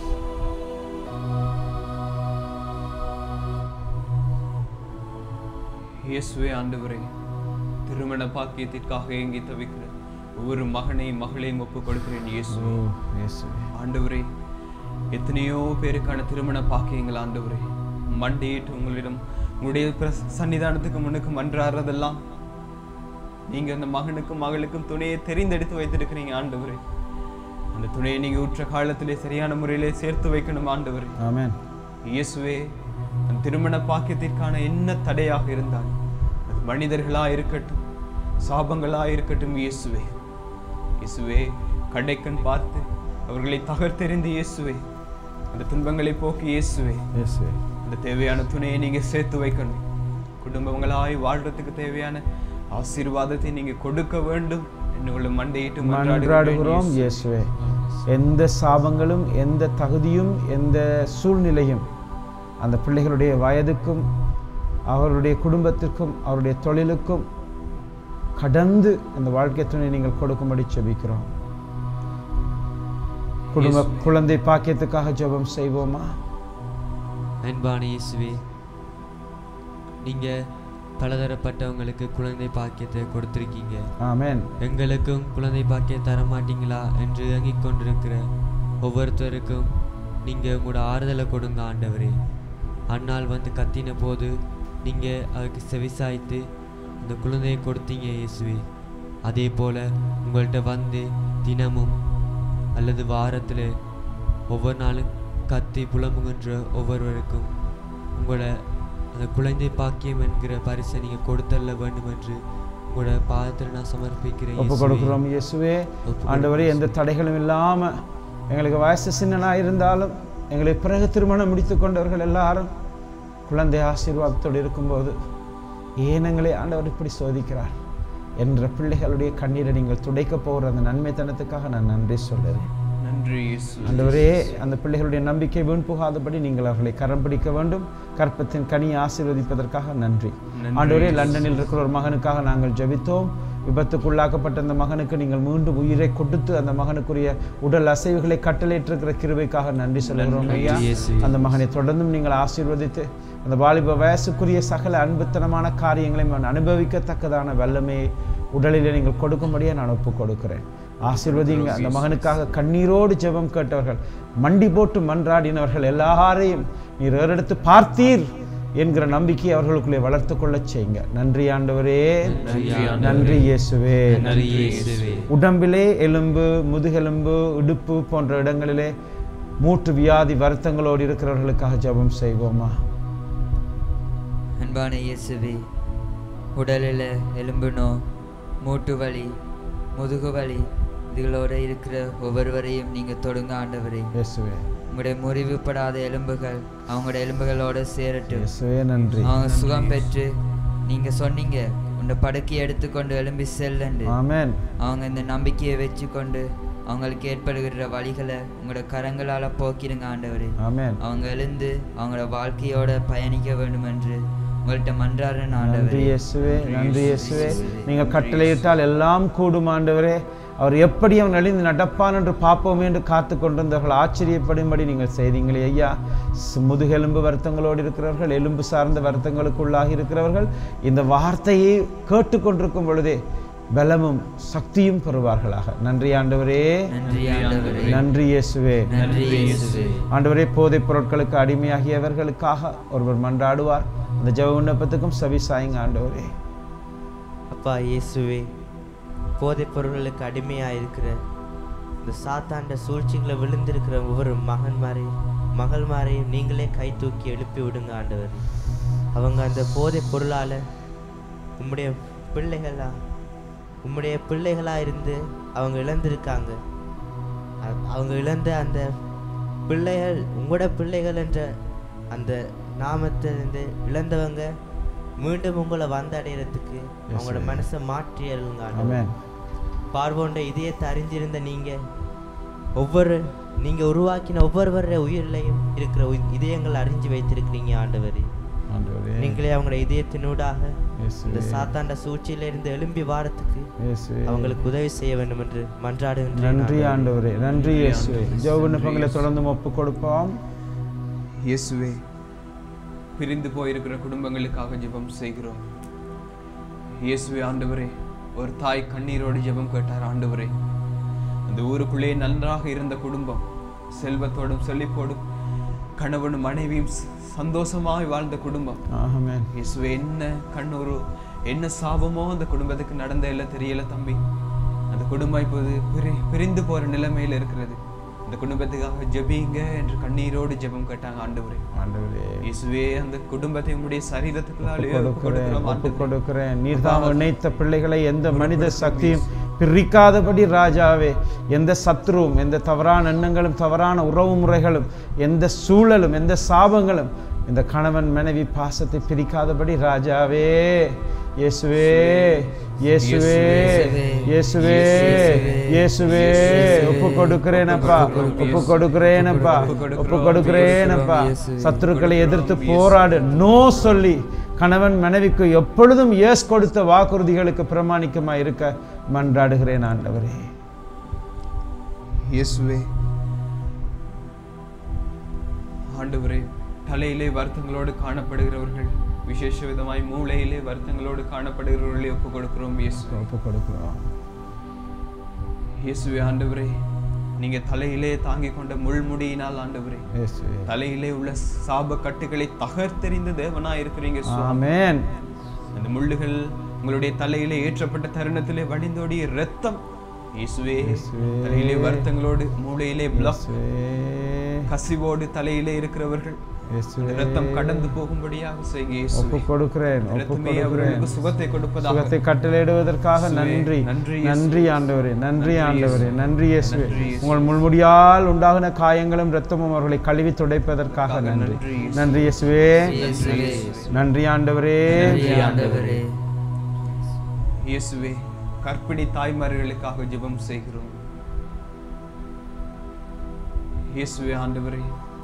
இயேசுவே ஆண்டவரே திருமண பாக்கியத்திற்காக ஏங்கி தவிக்கிற ஒவ்வொரு மகனையும் மகளையும் ஒப்புக் கொடுக்கிறேன் இயேசு இயேசுவே ஆண்டவரே எத்தனையோ பேருக்கான திருமண பாக்கியங்கள் ஆண்டவரே மண்டியிட்டு உங்களிடம் உங்களுடைய பிரஸ்- சன்னிதானத்துக்கு முன்னுக்கு மன்றாடுறதெல்லாம் நீங்க அந்த மகனுக்கும் மகளுக்கும் துணையை தெரிந்தெடுத்து வைத்திருக்கிறீங்க ஆண்டவரே அந்த துணையை நீங்க உற்ற காலத்திலே சரியான முறையிலே சேர்த்து வைக்கணும் ஆண்டவரே ஆமென் இயேசுவே அந்த திருமண பாக்கியத்திற்கான என்ன தடையாக இருந்தால் அது மனிதர்களா இருக்கட்டும் சாபங்களா இருக்கட்டும் இயேசுவே இயேசுவே கடைக்கண் பார்த்து அவர்களை தகர்த்தெறிந்து இயேசுவே அந்த துன்பங்களை போக்கி இயேசுவே இயேசுவே அந்த தேவையான துணையை நீங்க சேர்த்து வைக்கணும் குடும்பங்களாய் வாழ்றதுக்கு தேவையான ஆசீர்வாதத்தை நீங்க கொடுக்க வேண்டும் என்று உங்களை மண்டையிட்டு மன்றாடுகிறோம் மன்றாடுகிறோம் இயேசுவே எந்த சாபங்களும் எந்த தகுதியும் எந்த சூழ்நிலையும் அந்த பிள்ளைகளுடைய வயதுக்கும் அவருடைய குடும்பத்திற்கும் அவருடைய தொழிலுக்கும் கடந்து அந்த வாழ்க்கை துணை நீங்கள் கொடுக்கும்படி ஜெபிக்கிறோம் குடும்ப குழந்தை பாக்கியத்துக்காக ஜெபம் செய்வோமா அன்பான இயேசுவே நீங்க பலதரப்பட்டவங்களுக்கு குழந்தை பாக்கியத்தை கொடுத்துருக்கீங்க ஆமென் எங்களுக்கும் குழந்தை பாக்கியம் தர மாட்டீங்களா என்று இயங்கிக் கொண்டிருக்கிற ஒவ்வொருத்தருக்கும் நீங்கள் உங்களோட ஆறுதலை கொடுங்க ஆண்டவரே அண்ணால் வந்து கத்தின போது நீங்கள் அதுக்கு செவிசாய்த்து அந்த குழந்தையை கொடுத்தீங்க இயேசுவே அதே போல் உங்கள்கிட்ட வந்து தினமும் அல்லது வாரத்தில் ஒவ்வொரு நாளும் கத்தி புலம்புகின்ற ஒவ்வொருவருக்கும் உங்களை அந்த குழந்தை பாக்கியம் என்கிற பரிசை நீங்கள் கொடுத்தள்ள வேண்டும் என்று உங்களோட பாதத்தில் நான் சமர்ப்பிக்கிறேன் ஒப்பு இயேசுவே. கொடுக்கிறோம் இயேசுவே ஒப்பு ஆண்டவரே எந்த தடைகளும் இல்லாமல் எங்களுக்கு வயசு சின்னனா இருந்தாலும் எங்களை பிறகு திருமணம் முடித்து கொண்டவர்கள் எல்லாரும் குழந்தை ஆசீர்வாதத்தோடு இருக்கும்போது ஏன் எங்களை ஆண்டவர் இப்படி சோதிக்கிறார் என்ற பிள்ளைகளுடைய கண்ணீரை நீங்கள் துடைக்க போகிற அந்த நன்மைத்தனத்துக்காக நான் நன்றி சொல்லுறேன் நன்றி இயேசு ஆண்டவரே அந்த பிள்ளைகளுடைய நம்பிக்கை வீண் போகாதபடி நீங்கள் அவர்களை கரம் பிடிக்க வேண்டும் கற்பத்தின் கனியை ஆசீர்வதிப்பதற்காக நன்றி நன்றி. ஆண்டவரே லண்டனில் இருக்கிற ஒரு மகனுக்காக நாங்கள் ஜெபித்தோம் விபத்துக்குள்ளாக்கப்பட்ட அந்த மகனுக்கு நீங்கள் மீண்டும் உயிரை கொடுத்து அந்த மகனுக்குரிய உடல் அசைவுகளை கட்டளையிட்டிருக்கிற கிருபைக்காக நன்றி சொல்லுகிறோம் ஐயா இயேசுவே. அந்த மகனை தொடர்ந்தும் நீங்கள் ஆசீர்வதித்து அந்த வாலிப வயசுக்குரிய சகல அன்புத்தனமான காரியங்களை அவன் அனுபவிக்கத்தக்கதான வல்லமையை உடலிலே நீங்கள் கொடுக்கும்படியே நான் ஒப்புக் கொடுக்கிறேன் ஆசீர்வதிங்க அந்த மகனுக்காக கண்ணீரோடு ஜெபம் கேட்டவர்கள் மண்டி போட்டு மன்றாடினவர்கள் எல்லாரையும் நீர் ஏறெடுத்து பார்த்தீர் என்கிற நம்பிக்கையை அவர்களுக்குள்ளே வளர்த்து கொள்ளச் செய்யுங்க நன்றி ஆண்டவரே நன்றி இயேசுவே நன்றி இயேசுவே உடம்பிலே எலும்பு முதுகெலும்பு இடுப்பு போன்ற இடங்களிலே மூட்டு வியாதி வருத்தங்களோடு இருக்கிறவர்களுக்காக ஜெபம் செய்வோமா அன்பான இயேசுவே உடலில் எலும்பு நோ மூட்டு வலி முதுகு வலி இதுகளோட இருக்கிற ஒவ்வொருவரையும் நீங்கள் தொடுங்க ஆண்டவரே இயேசுவே உங்களுடைய முறிவுப்படாத எலும்புகள் அவங்களோட எலும்புகளோட சேரட்டும் இயேசுவே நன்றி அவங்க சுகம் பெற்று நீங்க சொன்னீங்க உன்னை படுக்கையை எடுத்துக்கொண்டு எழும்பி செல்லண்டு ஆமென் அவங்க இந்த நம்பிக்கையை வச்சுக்கொண்டு அவங்களுக்கு ஏற்படுகிற வழிகளை உங்களோட கரங்களால போக்கிடுங்க ஆண்டவரே ஆமென் அவங்க எழுந்து அவங்களோட வாழ்க்கையோட பயணிக்க வேண்டும் என்று உங்கள்கிட்ட மன்றாடுறேன் நன்றி ஆண்டவரே இயேசுவே நன்றி இயேசுவே நீங்கள் கட்டளையிட்டால் எல்லாம் கூடும் ஆண்டவரே அவர் எப்படி அவன் அழிந்து நடப்பான் என்று பார்ப்போம் என்று காத்து கொண்டிருந்தவர்கள் ஆச்சரியப்படும்படி நீங்கள் செய்தீங்களே ஐயா சு- முதுகெலும்பு வருத்தங்களோடு இருக்கிறவர்கள் எலும்பு சார்ந்த வருத்தங்களுக்குள்ளாகி இருக்கிறவர்கள் இந்த வார்த்தையை கேட்டுக்கொண்டிருக்கும் பொழுதே பலமும் சக்தியும் பெறுவார்களாக நன்றி ஆண்டவரே நன்றி ஆண்டவரே நன்றி இயேசுவே நன்றி இயேசுவே ஆண்டவரே போதைப் பொருட்களுக்கு அடிமையாகியவர்களுக்காக ஒருவர் மன்றாடுவார் அந்த ஜெப விண்ணப்பத்துக்கும் செவி சாயுங்க ஆண்டவரே அப்பா இயேசுவே போதைப் பொருள்களுக்கு அடிமையாக இருக்கிற இந்த சாத்தாண்ட சூழ்ச்சிகளை விழுந்திருக்கிற ஒவ்வொரு மகன்மாரையும் மகள்மாரையும் நீங்களே கை தூக்கி எழுப்பி விடுங்க ஆண்டவர் அவங்க அந்த போதைப் பொருளால் உம்முடைய பிள்ளைகளா உம்முடைய பிள்ளைகளாக இருந்து அவங்க இழந்திருக்காங்க அ- அவங்க இழந்த அந்த பிள்ளைகள் உங்களோட பிள்ளைகள் என்ற அந்த நாமத்தை இருந்து இழந்தவங்க மீண்டும் உங்களை வந்தடைகிறதுக்கு அவங்களோட மனசை மாற்றி அருளுங்க ஆண்டவரே. ஆமென் பார்வோண்ட இதயத்தை அறிஞ்சிருந்த நீங்க ஒவ்வொரு நீங்க உருவாக்கின ஒவ்வொருவர உயிரிலையும் இருக்கிற உய்- இதயங்கள் அறிஞ்சு வைத்திருக்கிறீங்க ஆண்டவரே ஆண்டவரே நீங்களே அவங்களோட இதயத்தினூடாக இந்த இயேசுவே சாத்தாண்ட சூழ்ச்சியில இருந்து எழும்பி வாரத்துக்கு இயேசுவே அவங்களுக்கு உதவி செய்ய வேண்டும் என்று மன்றாடுகின்றேன் நன்றி ஆண்டவரே. ஆண்டவரே நன்றி இயேசுவே ஜெப விண்ணப்பங்களை தொடர்ந்து ஒப்பு கொடுப்போம் இயேசுவே பிரிந்து போயிருக்கிற குடும்பங்களுக்காக ஜெபம் செய்கிறோம் இயேசுவே ஆண்டவரே ஒரு தாய் கண்ணீரோடு ஜெபம் கேட்டார் ஆண்டவரே அந்த ஊருக்குள்ளே நன்றாக இருந்த குடும்பம் செல்வத்தோடும் செழிப்போடும் கணவனும் மனைவியும் ச- சந்தோஷமாய் வாழ்ந்த குடும்பம் ஆமென் இயேசுவே என்ன கண்ணூரு என்ன சாபமோ அந்த குடும்பத்துக்கு நடந்த எல்லாம் தெரியல தம்பி அந்த குடும்பம் இப்போது பிரி பிரிந்து போற நிலைமையில இருக்கிறது அந்த குடும்பத்துக்காக ஜெபிங்க என்று கண்ணீரோடு ஜெபம் கேட்டாங்க ஆண்டவரே ஆண்டவரே இயேசுவே அந்த குடும்பத்தை உங்களுடைய சரீரத்துக்குள்ளாலே ஒப்பு ஒப்புக் கொடுக்கிறேன் கொடுக்கிறோம் ஒப்பு ஆண்டவரே. கொடுக்கிறேன் நீர்தாம் இணைத்த பிள்ளைகளை எந்த மனித சக்தியும் பிரிக்காதபடி ராஜாவே எந்த சத்ருவும் எந்த தவறான எண்ணங்களும் தவறான உறவு முறைகளும் எந்த சூழலும் எந்த சாபங்களும் இந்த கணவன் மனைவி பாசத்தை பிரிக்காதபடி ராஜாவே இயேசுவே இயேசுவே இயேசுவே இயேசுவே ஒப்பு கொடுக்கிறேனப்பா ஒப்பு கொடுக்கிறேனப்பா ஒப்பு கொடுக்கிறேனப்பா சத்துருக்களை எதிர்த்து போராடு நோ சொல்லி கணவன் மனைவிக்கு எப்பொழுதும் இயேசு கொடுத்த வாக்குறுதிகளுக்கு பிரமாணிக்கமா இருக்க மன்றாடுகிறேன் ஆண்டவரே இயேசுவே ஆண்டவரே தலையிலே வருத்தங்களோடு காணப்படுகிறவர்கள் விசேஷ விதமாய் மூளையிலே வருத்தங்களோடு காணப்படுகிறவர்களை ஒப்பு கொடுக்கிறோம் இயேசுவே ஒப்பு கொடுக்கிறோம் இயேசுவே ஆண்டவரே நீங்க தலையிலே தாங்கிக் கொண்ட முள்முடியினால் ஆண்டவரே இயேசுவே தலையிலே உள்ள சாப கட்டுகளை தகர்த்தெறிந்த தேவனா இருக்கிறீங்க சுவாமி ஆமென் அந்த முள்ளுகள் உங்களுடைய தலையிலே ஏற்றப்பட்ட தருணத்திலே வழிந்தோடிய இரத்தம் இயேசுவே இயேசுவே. தலையிலே வருத்தங்களோடு மூளையிலே பிளக் இயேசுவே கசிவோடு தலையிலே இருக்கிறவர்கள் இயேசுவே அந்த இரத்தம் கடந்து போகும்படியாக செய்யுங்க ஒப்பு இயேசுவே கொடுக்கிறேன் ஒப்பு இரத்தமே கொடுக்கிறேன் அவர்களுக்கு சுகத்தை கொடுப்பதாக சுகத்தை கட்டளையிடுவதற்காக இயேசுவே, நன்றி நன்றி நன்றி ஆண்டவரே நன்றி ஆண்டவரே நன்றி இயேசுவே நன்றி இயேசுவே. உங்கள் முள்முடியால் உண்டாகின காயங்களும் இரத்தமும் அவர்களை கழுவி துடைப்பதற்காக நன்றி நன்றி இயேசுவே. நன்றி இயேசுவே இயேசுவே நன்றி ஆண்டவரே நன்றி ஆண்டவரே இயேசுவே கற்பிணி தாய்மார்களுக்காக ஜெபம் செய்கிறோம் இயேசுவே ஆண்டவரே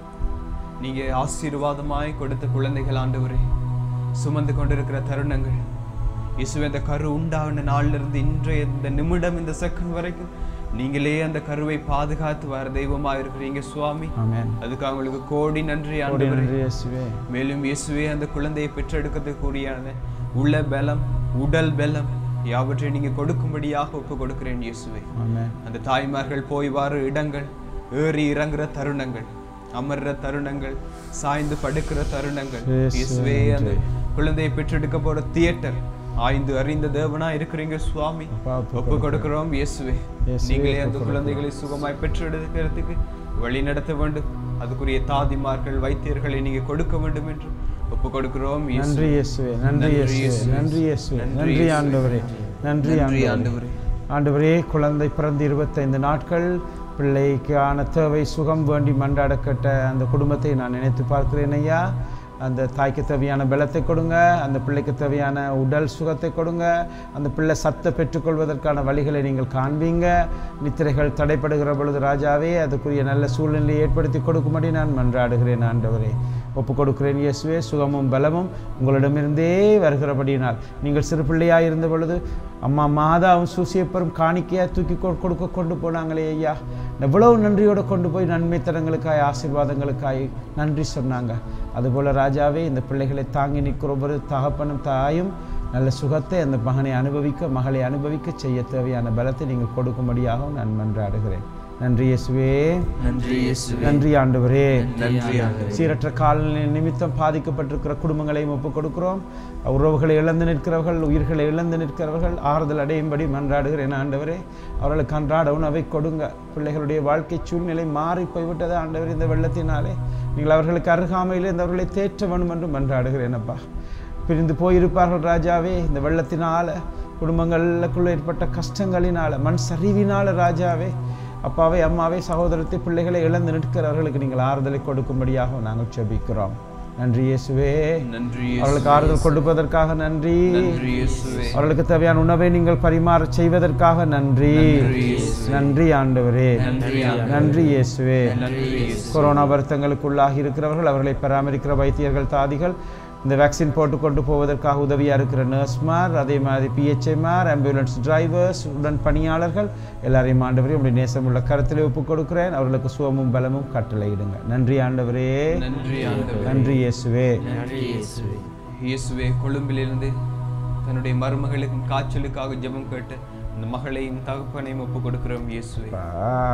நீங்க ஆசீர்வாதமாய் கொடுத்த குழந்தைகள் ஆண்டவரே சுமந்து கொண்டிருக்கிற தருணங்கள் இயேசுவே அந்த கரு உண்டான நாள்ல இருந்து இன்றைய இந்த நிமிடம் இந்த செகண்ட் வரைக்கும் நீங்களே அந்த கருவை பாதுகாத்து வர தெய்வமா இருக்கிறீங்க சுவாமி ஆமென் அதுக்கு அவங்களுக்கு கோடி நன்றி கோடி ஆண்டவரே நன்றி இயேசுவே மேலும் இயேசுவே அந்த குழந்தையை பெற்றெடுக்கிறதுக்குரியான உள்ள பலம் உடல் பலம் யாவற்றையும் நீங்க கொடுக்கும்படியாக ஒப்பு கொடுக்கிறேன் இயேசுவே ஆமென் அந்த தாய்மார்கள் போய் வார இடங்கள் ஏறி இறங்குற தருணங்கள் அமர்ற தருணங்கள் சாய்ந்து படுக்கிற தருணங்கள் இயேசுவே இயேசுவே அந்த குழந்தையை பெற்றெடுக்க போற தியேட்டர் ஆய்ந்து அறிந்த தேவனா இருக்கிறீங்க சுவாமி அப்பா, ஒப்பு ஒப்பு கொடுக்கிறோம் இயேசுவே இயேசுவே, நீங்களே அந்த ஒப்பு குழந்தைகளை சுகமாய் பெற்றெடுக்கிறதுக்கு வழி நடத்த வேண்டும் அதுக்குரிய தாதிமார்கள் வைத்தியர்களை நீங்க கொடுக்க வேண்டும் என்று ஒப்பு கொடுக்கிறோம் இயேசுவே. நன்றி இயேசுவே நன்றி இயேசுவே நன்றி இயேசுவே நன்றி ஆண்டவரே நன்றி நன்றி ஆண்டவரே ஆண்டவரே ஆண்டவரே குழந்தை பிறந்து இருபத்தைந்து நாட்கள் பிள்ளைக்கான தேவை சுகம் வேண்டி மன்றாடக்கட்ட அந்த குடும்பத்தை நான் நினைத்து பார்க்கிறேன் ஐயா அந்த தாய்க்கு தேவையான பலத்தை கொடுங்க அந்த பிள்ளைக்கு தேவையான உடல் சுகத்தை கொடுங்க அந்த பிள்ளை சத்தை பெற்றுக்கொள்வதற்கான வழிகளை நீங்கள் காண்பீங்க நித்திரைகள் தடைப்படுகிற பொழுது ராஜாவே அதுக்குரிய நல்ல சூழ்நிலையை ஏற்படுத்தி கொடுக்கும்படி நான் மன்றாடுகிறேன் ஆண்டவரே ஒப்பு கொடுக்கிறேன் இயேசுவே சுகமும் பலமும் உங்களிடமிருந்தே வருகிறபடியினால் நீங்கள் சிறு பிள்ளையாக இருந்த பொழுது அம்மா மாதாவும் சூசியப்பரும் காணிக்கையாக தூக்கி கொ- கொடுக்க கொண்டு போனாங்களே ஐயா எவ்வளவு நன்றியோடு கொண்டு போய் நன்மை தரங்களுக்காய் ஆசீர்வாதங்களுக்காய் நன்றி சொன்னாங்க அதுபோல் ராஜாவே இந்த பிள்ளைகளை தாங்கி நிற்கிற ஒவ்வொரு தகப்பனும் தாயும் நல்ல சுகத்தை அந்த மகனை அனுபவிக்க மகளை அனுபவிக்க செய்ய தேவையான பலத்தை நீங்கள் கொடுக்கும்படியாகவும் நான் மன்றாடுகிறேன் நன்றி இயேசுவே நன்றி இயேசுவே நன்றி ஆண்டவரே நன்றி ஆண்டவரே சீரற்ற காலநிலை நிமித்தம் பாதிக்கப்பட்டிருக்கிற குடும்பங்களையும் ஒப்புக் கொடுக்கிறோம் உறவுகளை இழந்து நிற்கிறவர்கள் உயிர்களை இழந்து நிற்கிறவர்கள் ஆறுதல் அடையும்படி மன்றாடுகிறேன் ஆண்டவரே அவர்களுக்கு அன்றாட உணவை கொடுங்க பிள்ளைகளுடைய வாழ்க்கை சூழ்நிலை மாறி போய்விட்டது ஆண்டவர் இந்த வெள்ளத்தினாலே நீங்கள் அவர்களுக்கு அருகாமையில் இருந்தவர்களை தேற்ற வேணும் என்று மன்றாடுகிறேன் அப்பா பிரிந்து போயிருப்பார்கள் ராஜாவே இந்த வெள்ளத்தினால குடும்பங்களுக்குள்ள ஏற்பட்ட கஷ்டங்களினால மண் சரிவினால ராஜாவே அப்பாவை அம்மாவை சகோதரத்தை பிள்ளைகளை இழந்து நிற்கிறவர்களுக்கு நீங்கள் ஆறுதலை கொடுக்கும்படியாக நாங்கள் செபிக்கிறோம் நன்றி இயேசுவே நன்றி அவர்களுக்கு ஆறுதல் கொடுப்பதற்காக நன்றி நன்றி இயேசுவே அவர்களுக்கு தேவையான உணவை நீங்கள் பரிமாற செய்வதற்காக நன்றி நன்றி ஆண்டவரே நன்றி இயேசுவே கொரோனா வருத்தங்களுக்குள்ளாகி இருக்கிறவர்கள் அவர்களை பராமரிக்கிற வைத்தியர்கள் தாதிகள் இந்த வேக்சின் போட்டு கொண்டு போவதற்காக உதவியாக இருக்கிற நர்ஸ்மார் அதே மாதிரி பிஹெச்எம்ஆர் ஆம்புலன்ஸ் டிரைவர்ஸ் உடன் பணியாளர்கள் எல்லாரையும் ஆண்டவரே உங்களுடைய நேசமுள்ள கருத்திலே ஒப்புக் கொடுக்கிறேன் அவர்களுக்கு சுகமும் பலமும் கட்டளையிடுங்க நன்றி ஆண்டவரே நன்றி ஆண்டவரே நன்றி இயேசுவே நன்றி இயேசுவே இயேசுவே கொழும்பிலிருந்து தன்னுடைய மருமகளுக்கு காய்ச்சலுக்காக ஜெபம் கேட்டு அந்த மகளையும் தகப்பனையும் ஒப்பு கொடுக்கிறோம் இயேசுவே அப்பா,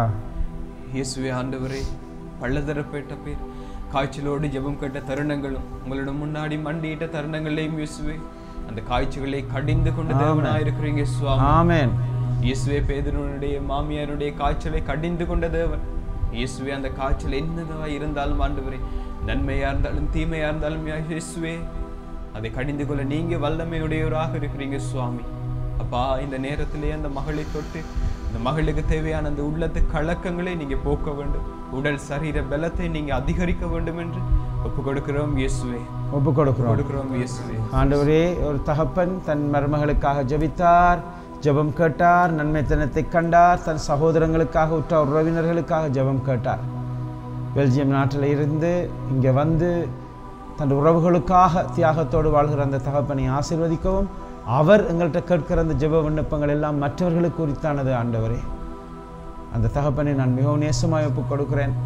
இயேசுவே ஆண்டவரே பள்ளதரப்பேட்ட பேர் காய்ச்சலோடு ஜெபம் கேட்ட தருணங்களும் உங்களிடம் முன்னாடி மண்டியிட்ட தருணங்களையும் இயேசுவே அந்த காய்ச்சல்களை கடிந்து கொண்டு தேவனாயிருக்கிறீங்க சுவாமி ஆமென் இயேசுவே பேதனுடைய மாமியாருடைய காய்ச்சலை கடிந்து கொண்ட தேவன் இயேசுவே அந்த காய்ச்சல் என்னதா இருந்தாலும் ஆண்டவரே நன்மையா இருந்தாலும் தீமையா இருந்தாலும் இயேசுவே அதை கடிந்து கொள்ள நீங்க வல்லமையுடையவராக இருக்கிறீங்க சுவாமி அப்பா இந்த நேரத்திலே அந்த மகளை தொட்டு அந்த மகளுக்கு தேவையான அந்த உள்ளத்து கலக்கங்களை நீங்க போக்க வேண்டும் உடல் சரீர பலத்தை நீங்க அதிகரிக்க வேண்டும் என்று ஒப்பு கொடுக்கிறோம் இயேசுவே ஒப்புக் கொடுக்கிறோம் கொடுக்கிறோம் இயேசுவே ஆண்டவரே ஒரு தகப்பன் தன் மருமகளுக்காக ஜெபித்தார் ஜெபம் கேட்டார் நன்மைத்தனத்தை கண்டார் தன் சகோதரங்களுக்காக உற்ற உறவினர்களுக்காக ஜெபம் கேட்டார் பெல்ஜியம் நாட்டில் இருந்து இங்கே வந்து தன் உறவுகளுக்காக தியாகத்தோடு வாழ்கிற அந்த தகப்பனை ஆசீர்வதிக்கவும் அவர் எங்கள்கிட்ட கேட்கிற அந்த ஜெப விண்ணப்பங்கள் எல்லாம் மற்றவர்களுக்கு குறித்தானது ஆண்டவரே அந்த தகப்பனை நான் மிகவும் நேசமாய் ஒப்புக் கொடுக்கிறேன்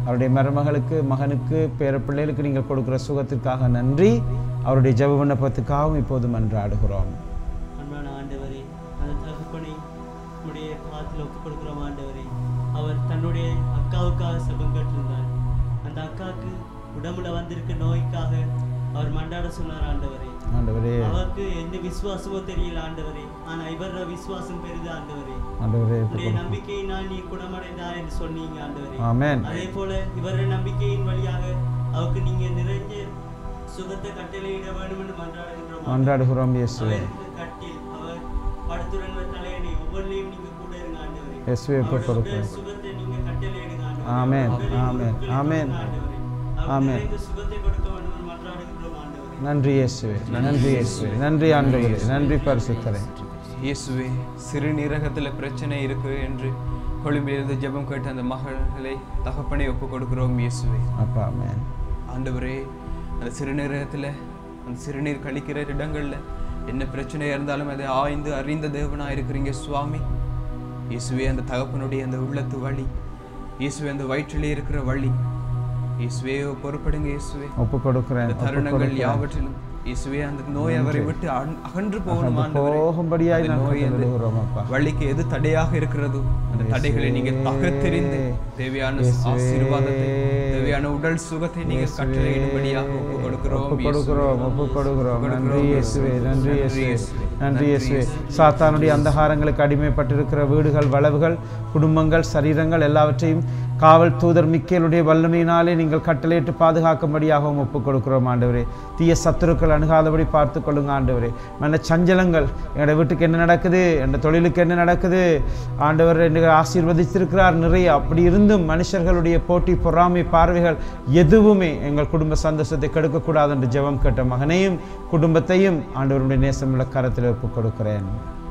அவருடைய மருமகளுக்கு மகனுக்கு பேர பிள்ளைகளுக்கு நீங்கள் கொடுக்கிற சுகத்திற்காக நன்றி அவருடைய ஜெப விண்ணப்பத்துக்காகவும் இப்போது மன்றாடுகிறோம் அன்பான ஆண்டவரே அந்த தகப்பனை உடைய பாதத்தில் ஒப்புக் கொடுக்குறோம் ஆண்டவரே அவர் தன்னுடைய அக்காவுக்காக செபம் கேட்டிருந்தார் அந்த அக்காவுக்கு உடம்புல வந்திருக்க நோய்க்காக அவர் மண்டாட சொன்னார் ஆண்டவரே ஆண்டவரே அவருக்கு எந்த விசுவாசமோ தெரியல ஆண்டவரே ஆனா இவர விசுவாசம் பெரிது ஆண்டவரே ஆண்டவரே உடைய நம்பிக்கையினால் நீ குணமடைந்தார் என்று சொன்னீங்க ஆண்டவரே ஆமென் அதே போல இவருடைய நம்பிக்கையின் வழியாக அவருக்கு நீங்க நிறைஞ்ச சுகத்தை கட்டளையிட வேண்டும் என்று மன்றாடுகின்றோம் மன்றாடுகிறோம் இயேசுவே அவருக்கு கட்டில் அவர் படுத்துறங்க தலையணை ஒவ்வொன்றையும் நீங்க கூட இருங்க ஆண்டவரே இயேசுவே ஒப்புக் அவருடைய கொடுக்கிறோம் உடல் சுகத்தை நீங்க கட்டளையிடுங்க ஆண்டவரே. ஆமென், உடலின் ஆமென், உறுப்புகளை ஆமென். கொடுங்க ஆண்டவரே. அவருக்கு ஆமென். நிறைந்த சுகத்தை கொடுக்க வேண்டும் என்று மன்றாடுகின்றோம் ஆண்டவரே நன்றி இயேசுவே நன்றி இயேசுவே நன்றி ஆண்டவரே நன்றி பரிசுத்தரே இயேசுவே சிறுநீரகத்தில் பிரச்சனை இருக்கு என்று கொழும்பிலிருந்து ஜெபம் கேட்ட அந்த மகளை தகப்பனை ஒப்பு கொடுக்கிறோம் இயேசுவே அப்பா ஆமென் ஆண்டவரே அந்த சிறுநீரகத்தில் அந்த சிறுநீர் கழிக்கிற இடங்கள்ல என்ன பிரச்சனையா இருந்தாலும் அதை ஆய்ந்து அறிந்த தேவனா இருக்கிறீங்க சுவாமி இயேசுவே அந்த தகப்பனுடைய அந்த உள்ளத்து வழி இயேசுவே அந்த வயிற்றிலே இருக்கிற வழி இயேசுவே பொறுப்படுங்க இயேசுவே ஒப்பு கொடுக்கிறேன் அந்த ஒப்பு தருணங்கள் கொடுக்கிறேன். யாவற்றிலும் இயேசுவே அந்த நோய் அவரை விட்டு அகன்- அகன்று போகணும் அகன்று ஆண்டவரே. போகும்படியாய் அந்த நாங்கள் நோய் அந்த விடுகிறோம் அப்பா. வழிக்கு எது தடையாக இருக்கிறதோ அந்த தடைகளை நீங்க தகர்த்தெறிந்து தேவையான ஆசீர்வாதத்தை தேவையான உடல் சுகத்தை நீங்க கட்டளையிடும்படியாக ஒப்பு கொடுக்கிறோம் ஒப்பு கொடுக்கிறோம் ஒப்பு கொடுக்கிறோம் நன்றி கொடுக்கிறோம் இயேசுவே நன்றி நன்றி இயேசுவே இயேசுவே. நன்றி இயேசுவே சாத்தானுடைய அந்தகாரங்களுக்கு அடிமைப்பட்டிருக்கிற வீடுகள் வளவுகள் குடும்பங்கள் சரீரங்கள் எல்லாவற்றையும் காவல் தூதர் மிக்கேலுடைய வல்லமையினாலே நீங்கள் கட்டளையிட்டு பாதுகாக்கும்படியாகவும் ஒப்புக் கொடுக்கிறோம் ஆண்டவரே தீய சத்துருக்கள் அணுகாதபடி பார்த்து கொள்ளுங்க ஆண்டவரே மன சஞ்சலங்கள் என்னோட வீட்டுக்கு என்ன நடக்குது என் தொழிலுக்கு என்ன நடக்குது ஆண்டவர் என்னை ஆசீர்வதித்திருக்கிறார் நிறைய அப்படி இருந்தும் மனுஷர்களுடைய போட்டி பொறாமை பார்வைகள் எதுவுமே எங்கள் குடும்ப சந்தோஷத்தை கெடுக்கக்கூடாது என்று ஜெபம் கேட்ட மகனையும் குடும்பத்தையும் ஆண்டவருடைய நேசமுள்ள கரத்தில் ஒப்புக் கொடுக்கிறேன்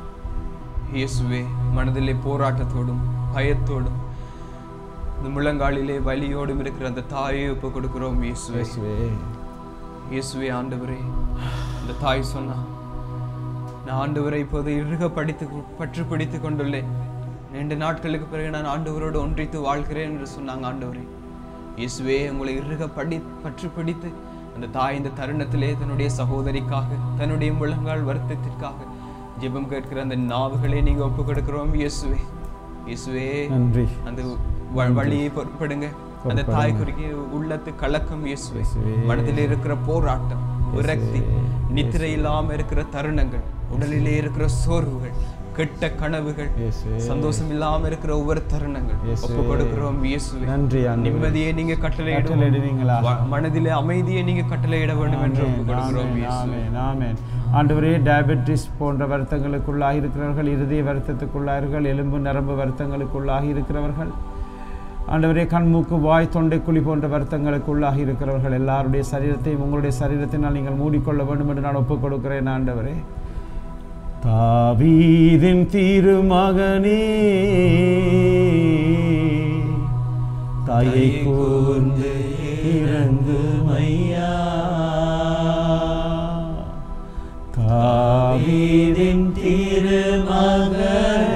இயேசுவே மனதிலே போராட்டத்தோடும் பயத்தோடும் இந்த முழங்காலிலே வலியோடும் இருக்கிற அந்த தாயை ஒப்பு கொடுக்கிறோம் இயேசுவே இயேசுவே இயேசுவே ஆண்டவரே அந்த தாய் சொன்னா நான் ஆண்டவரை இப்போது இறுக படித்து பற்று பிடித்து கொண்டுள்ளேன் நீண்ட நாட்களுக்கு பிறகு நான் ஆண்டவரோடு ஒன்றித்து வாழ்கிறேன் என்று சொன்னாங்க ஆண்டவரே இயேசுவே உங்களை இறுக படி பற்று பிடித்து அந்த தாய் இந்த தருணத்திலே தன்னுடைய சகோதரிக்காக தன்னுடைய முழங்கால் வருத்தத்திற்காக ஜெபம் கேட்கிற அந்த நாவுகளை நீங்க ஒப்பு கொடுக்கிறோம் இயேசுவே இயேசுவே நன்றி அந்த வ- வழியை பொறுப்படுங்க அந்த தாய் குறுகிய உள்ளத்து கலக்கம் இயேசுவே மனதில் இருக்கிற போராட்டம் விரக்தி நித்திரை இல்லாம இருக்கிற தருணங்கள் உடலிலே இருக்கிற சோர்வுகள் கெட்ட கனவுகள் இயேசுவே. சந்தோஷம் இல்லாம இருக்கிற ஒவ்வொரு தருணங்கள் இயேசுவே. ஒப்பு கொடுக்கிறோம் இயேசுவே நன்றி ஆண்டவரே. நிம்மதியை நீங்க கட்டளையிடுவோம் கட்டளையிடுவீங்களா? வ- மனதிலே அமைதியை நீங்க கட்டளையிட வேண்டும் என்று ஒப்பு ஆமென், கொடுக்கிறோம் ஆமென், இயேசுவே ஆமென், ஆமென். ஆண்டவரே டயபெட்டிஸ் போன்ற வருத்தங்களுக்குள்ளாகி இருக்கிறவர்கள் இருதய வருத்தத்துக்குள்ளார்கள் எலும்பு நரம்பு வருத்தங்களுக்குள்ளாகி இருக்கிறவர்கள் ஆண்டவரே கண் மூக்கு வாய் தொண்டை குழி போன்ற வருத்தங்களுக்குள்ளாகி இருக்கிறவர்கள் எல்லாருடைய சரீரத்தையும் உங்களுடைய சரீரத்தினால் நீங்கள் மூடிக்கொள்ள வேண்டும் என்று நான் ஒப்புக் கொடுக்கிறேன் ஆண்டவரே தாவீதின் திருமகனே தாயை கூர்ந்து இறங்குமையா தாவீதின் திருமகனே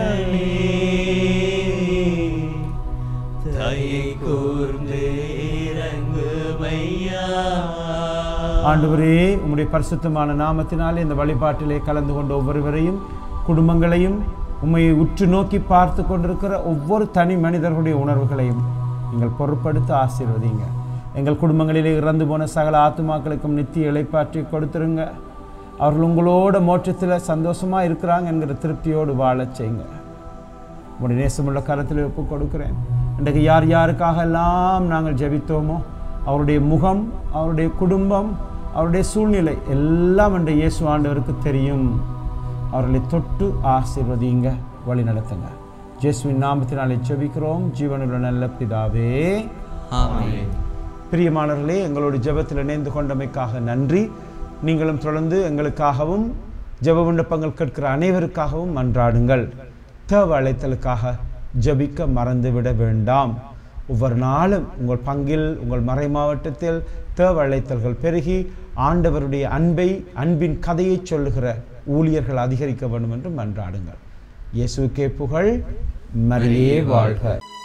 தாயை கூர்ந்து இறங்குமையா ஆண்டவரே உம்முடைய பரிசுத்தமான நாமத்தினாலே இந்த வழிபாட்டிலே கலந்து கொண்ட ஒவ்வொருவரையும் குடும்பங்களையும் உம்மை உற்று நோக்கி பார்த்து கொண்டிருக்கிற ஒவ்வொரு தனி மனிதர்களுடைய உணர்வுகளையும் நீங்கள் பொருட்படுத்த ஆசீர்வதிங்க எங்கள் குடும்பங்களிலே இறந்து போன சகல ஆத்துமாக்களுக்கும் நித்திய இளைப்பாற்றி கொடுத்துருங்க அவர்கள் உங்களோட மோட்சத்தில் சந்தோஷமாக இருக்கிறாங்க என்கிற திருப்தியோடு வாழச் செய்யுங்க உங்களுடைய நேசமுள்ள கரத்தில் ஒப்பு கொடுக்கிறேன் இன்றைக்கு யார் யாருக்காக எல்லாம் நாங்கள் ஜெபித்தோமோ அவருடைய முகம் அவருடைய குடும்பம் அவருடைய சூழ்நிலை எல்லாம் என்ற இயேசு ஆண்டவருக்கு தெரியும் அவர்களை தொட்டு ஆசீர்வதிங்க வழி நடத்துங்க ஜேசுவின் நாமத்தினாலே ஜெபிக்கிறோம் ஜீவனுள்ள நல்ல பிதாவே ஆமென் பிரியமானவர்களே எங்களோட ஜெபத்தில் இணைந்து கொண்டமைக்காக நன்றி நீங்களும் தொடர்ந்து எங்களுக்காகவும் ஜெப விண்ணப்பங்கள் கேட்கிற அனைவருக்காகவும் மன்றாடுங்கள் தேவ அழைத்தலுக்காக ஜெபிக்க மறந்துவிட வேண்டாம் ஒவ்வொரு நாளும் உங்கள் பங்கில் உங்கள் மறை மாவட்டத்தில் தேவ அழைத்தல்கள் பெருகி ஆண்டவருடைய அன்பை அன்பின் கதையை சொல்லுகிற ஊழியர்கள் அதிகரிக்க வேண்டும் என்று மன்றாடுங்கள் இயேசுக்கே புகழ் மரியே வாழ்க